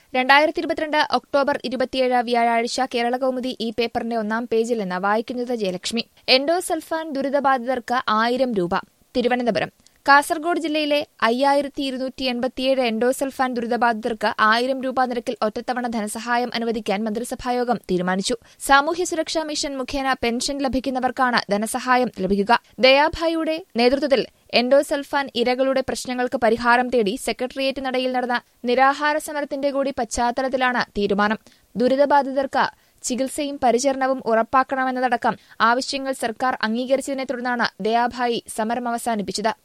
രണ്ടായിരത്തി ഇരുപത്തിരണ്ട് ഒക്ടോബർ ഇരുപത്തിയേഴ് വ്യാഴാഴ്ച കേരളകൗമുദി ഈ പേപ്പറിന്റെ ഒന്നാം പേജിൽ നിന്ന് വായിക്കുന്നത് ജയലക്ഷ്മി എൻഡോസൾഫാൻ ദുരിതബാധിതർക്ക് ആയിരം രൂപ തിരുവനന്തപുരം കാസർഗോഡ് ജില്ലയിലെ അയ്യായിരത്തി ഇരുന്നൂറ്റി എൺപത്തിയേഴ് എൻഡോസൾഫാൻ ദുരിതബാധിതർക്ക് ആയിരം രൂപ നിരക്കിൽ ഒറ്റത്തവണ ധനസഹായം അനുവദിക്കാൻ മന്ത്രിസഭായോഗം തീരുമാനിച്ചു സാമൂഹ്യ സുരക്ഷാ മിഷൻ മുഖേന പെൻഷൻ ലഭിക്കുന്നവർക്കാണ് ധനസഹായം ലഭിക്കുക ദയാഭായിയുടെ നേതൃത്വത്തിൽ എൻഡോസൾഫാൻ ഇരകളുടെ പ്രശ്നങ്ങൾക്ക് പരിഹാരം തേടി സെക്രട്ടേറിയറ്റ് നടയിൽ നടന്ന നിരാഹാര സമരത്തിന്റെ കൂടി പശ്ചാത്തലത്തിലാണ് തീരുമാനം ദുരിതബാധിതർക്ക് ചികിത്സയും പരിചരണവും ഉറപ്പാക്കണമെന്നതടക്കം ആവശ്യങ്ങൾ സർക്കാർ അംഗീകരിച്ചതിനെ തുടർന്നാണ് ദയാഭായി സമരം അവസാനിപ്പിച്ചത്